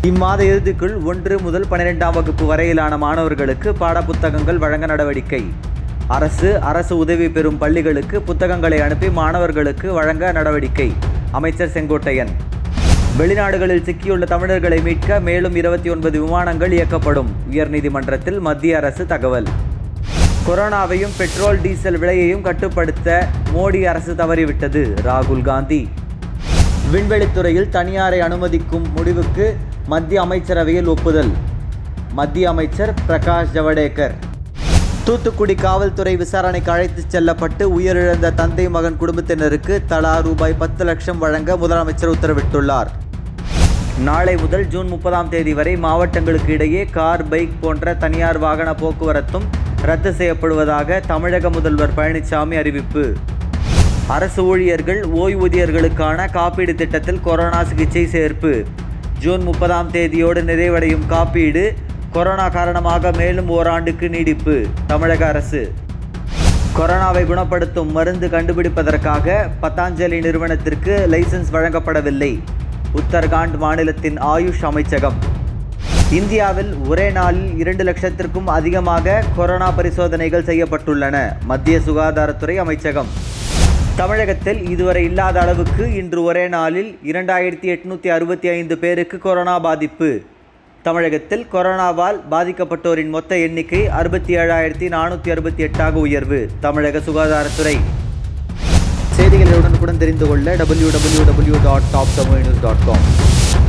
இம்மாத இறுதிக்குள் ஒன்று முதல் பன்னிரெண்டாம் வகுப்பு வரையிலான மாணவர்களுக்கு பாடப்புத்தகங்கள் வழங்க நடவடிக்கை அரசு அரசு உதவி பெறும் பள்ளிகளுக்கு புத்தகங்களை அனுப்பி மாணவர்களுக்கு வழங்க நடவடிக்கை அமைச்சர் செங்கோட்டையன் வெளிநாடுகளில் சிக்கியுள்ள தமிழர்களை மீட்க மேலும் இருபத்தி ஒன்பது விமானங்கள் இயக்கப்படும் உயர்நீதிமன்றத்தில் மத்திய அரசு தகவல் கொரோனாவையும் பெட்ரோல் டீசல் விலையையும் கட்டுப்படுத்த மோடி அரசு தவறிவிட்டது ராகுல் காந்தி விண்வெளித்துறையில் தனியாரை அனுமதிக்கும் முடிவுக்கு மத்திய அமைச்சரவையில் ஒப்புதல் மத்திய அமைச்சர் பிரகாஷ் ஜவடேகர் தூத்துக்குடி காவல்துறை விசாரணைக்கு அழைத்துச் செல்லப்பட்டு உயிரிழந்த தந்தை மகன் குடும்பத்தினருக்கு தலா ரூபாய் பத்து லட்சம் வழங்க முதலமைச்சர் உத்தரவிட்டுள்ளார் நாளை முதல் ஜூன் முப்பதாம் தேதி வரை மாவட்டங்களுக்கு இடையே கார் பைக் போன்ற தனியார் வாகன போக்குவரத்தும் ரத்து செய்யப்படுவதாக தமிழக முதல்வர் பழனிசாமி அறிவிப்பு அரசு ஊழியர்கள் ஓய்வூதியர்களுக்கான காப்பீடு திட்டத்தில் கொரோனா சிகிச்சை சேர்ப்பு ஜூன் முப்பதாம் தேதியோடு நிறைவடையும் காப்பீடு கொரோனா காரணமாக மேலும் ஓராண்டுக்கு நீடிப்பு தமிழக அரசு கொரோனாவை குணப்படுத்தும் மருந்து கண்டுபிடிப்பதற்காக பதாஞ்சலி நிறுவனத்திற்கு லைசென்ஸ் வழங்கப்படவில்லை உத்தரகாண்ட் மாநிலத்தின் ஆயுஷ் அமைச்சகம் இந்தியாவில் ஒரே நாளில் இரண்டு லட்சத்திற்கும் அதிகமாக கொரோனா பரிசோதனைகள் செய்யப்பட்டுள்ளன மத்திய சுகாதாரத்துறை அமைச்சகம் தமிழகத்தில் இதுவரை இல்லாத அளவுக்கு இன்று ஒரே நாளில் இரண்டாயிரத்தி எட்நூற்றி அறுபத்தி ஐந்து பேருக்கு கொரோனா பாதிப்பு தமிழகத்தில் கொரோனாவால் பாதிக்கப்பட்டோரின் மொத்த எண்ணிக்கை அறுபத்தி ஏழாயிரத்தி நானூற்றி அறுபத்தி எட்டாக உயர்வு தமிழக சுகாதாரத்துறை செய்திகளை உடனுக்குடன் தெரிந்து கொள்ள W W W dot top Tamil news dot com